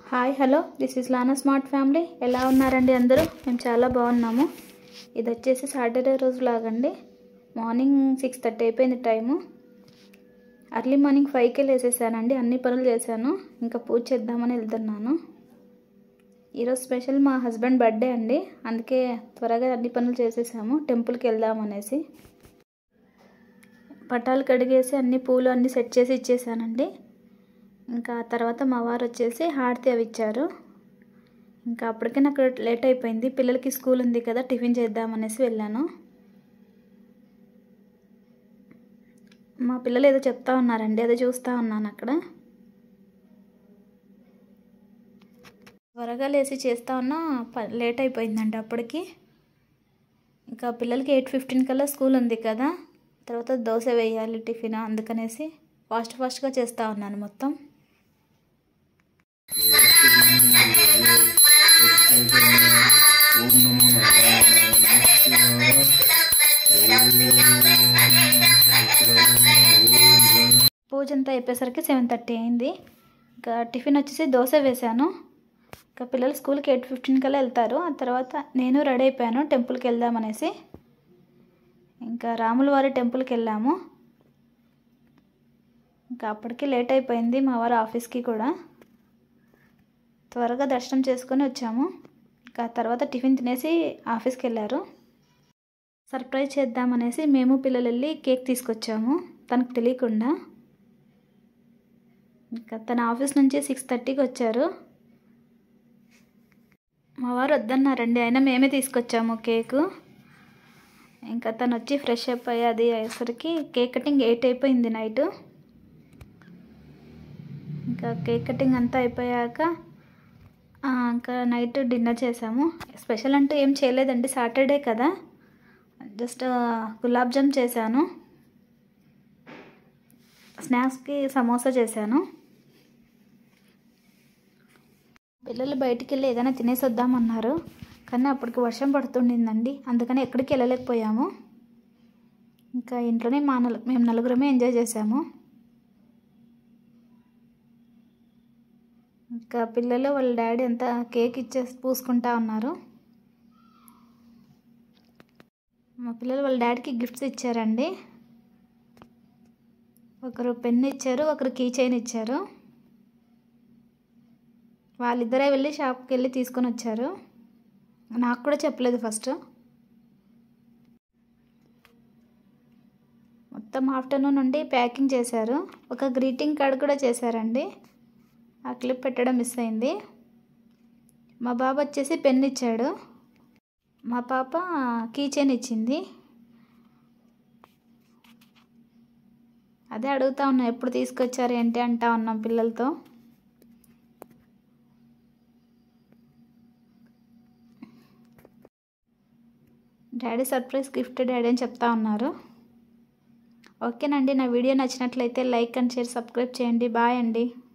Hi hello this is Lana smart family ఎలా ఉన్నారండి అందరూ మేము చాలా బాగున్నాము ఇది వచ్చేసి సాటర్డే రోజు లాగండి మార్నింగ్ సిక్స్ థర్టీ అయిపోయింది టైము అర్లీ మార్నింగ్ ఫైవ్కే లేసేసానండి అన్ని పనులు చేశాను ఇంకా పూజ చేద్దామని వెళ్తున్నాను ఈరోజు స్పెషల్ మా హస్బెండ్ బర్త్డే అండి అందుకే త్వరగా అన్ని పనులు చేసేసాము టెంపుల్కి వెళ్దామనేసి పటాలు కడిగేసి అన్ని పూలు అన్నీ సెట్ చేసి ఇచ్చేసానండి ఇంకా తర్వాత మా వారు వచ్చేసి హారతి అవి ఇచ్చారు ఇంకా అప్పటికే నాకు లేట్ అయిపోయింది పిల్లలకి స్కూల్ ఉంది కదా టిఫిన్ చేద్దామనేసి వెళ్ళాను మా పిల్లలు ఏదో చెప్తా ఉన్నారండి అదే చూస్తూ ఉన్నాను అక్కడ త్వరగా లేచి చేస్తా ఉన్నా ప- లేట్ అయిపోయిందండి అప్పటికి ఇంకా పిల్లలకి ఎయిట్ ఫిఫ్టీన్ కల్లా స్కూల్ ఉంది కదా తర్వాత దోశ వేయాలి టిఫిన్ అందుకనేసి ఫాస్ట్ ఫాస్ట్గా చేస్తూ ఉన్నాను మొత్తం ఓం నమో నారాయణాయ నమః శివాయ. పూజ అంతా అయిపోయేసరికి సెవెన్ థర్టీ అయింది ఇంకా టిఫిన్ వచ్చేసి దోశ వేశాను ఇంకా పిల్లలు స్కూల్కి ఎయిట్ ఫిఫ్టీన్ కల్లా వెళ్తారు ఆ తర్వాత నేను రెడీ అయిపోయాను టెంపుల్కి వెళ్దామనేసి ఇంకా రాముల వారి టెంపుల్కి వెళ్ళాము ఇంకా అప్పటికి లేట్ అయిపోయింది మా వారి ఆఫీస్కి కూడా త్వరగా దర్శనం చేసుకొని వచ్చాము ఇంకా తర్వాత టిఫిన్ తినేసి ఆఫీస్కి వెళ్ళారు సర్ప్రైజ్ చేద్దామనేసి మేము పిల్లలు వెళ్ళి కేక్ తీసుకొచ్చాము తనకు తెలియకుండా ఇంకా తన ఆఫీస్ నుంచి సిక్స్ థర్టీకి వచ్చారు మా వారు వద్దన్నారండి అయినా మేమే తీసుకొచ్చాము కేకు ఇంకా తను వచ్చి ఫ్రెష్ అప్ అయ్యి అది అయ్యేసరికి కేక్ కటింగ్ ఎయిట్ అయిపోయింది నైట్ ఇంకా కేక్ కటింగ్ అంతా అయిపోయాక ఆ, ఇంకా నైట్ డిన్నర్ చేసాము స్పెషల్ అంటూ ఏం చేయలేదండి సాటర్డే కదా జస్ట్ గులాబ్ జామ్ చేశాను స్నాక్స్కి సమోసా చేశాను పిల్లలు బయటికి వెళ్ళి ఏదైనా తినేసి వద్దామన్నారు కానీ అప్పటికి వర్షం పడుతుండిందండి అందుకని ఎక్కడికి వెళ్ళలేకపోయాము ఇంకా ఇంట్లోనే మా నలు మేము నలుగురమే ఎంజాయ్ చేసాము ఇంకా పిల్లలు వాళ్ళ డాడీ అంతా కేక్ ఇచ్చేసి పూసుకుంటా ఉన్నారు మా పిల్లలు వాళ్ళ డాడీకి గిఫ్ట్స్ ఇచ్చారండి ఒకరు పెన్ ఇచ్చారు ఒకరు కీ చైన్ ఇచ్చారు వాళ్ళిద్దరే వెళ్ళి షాప్కి వెళ్ళి తీసుకొని వచ్చారు నాకు కూడా చెప్పలేదు ఫస్ట్ మొత్తం ఆఫ్టర్నూన్ నుండి ప్యాకింగ్ చేశారు ఒక గ్రీటింగ్ కార్డ్ కూడా చేశారండి ఆ క్లిప్ పెట్టడం మిస్ అయింది మా బాబు వచ్చేసి పెన్ ఇచ్చాడు మా పాప కీ చైన్ ఇచ్చింది అదే అడుగుతా ఉన్నా ఎప్పుడు తీసుకొచ్చారు ఏంటి అంటా ఉన్నాం పిల్లలతో డాడీ సర్ప్రైజ్ గిఫ్ట్ డాడీ అని చెప్తా ఉన్నారు ఓకేనండి నా వీడియో నచ్చినట్లయితే లైక్ అండ్ షేర్ సబ్స్క్రైబ్ చేయండి బాయ్ అండి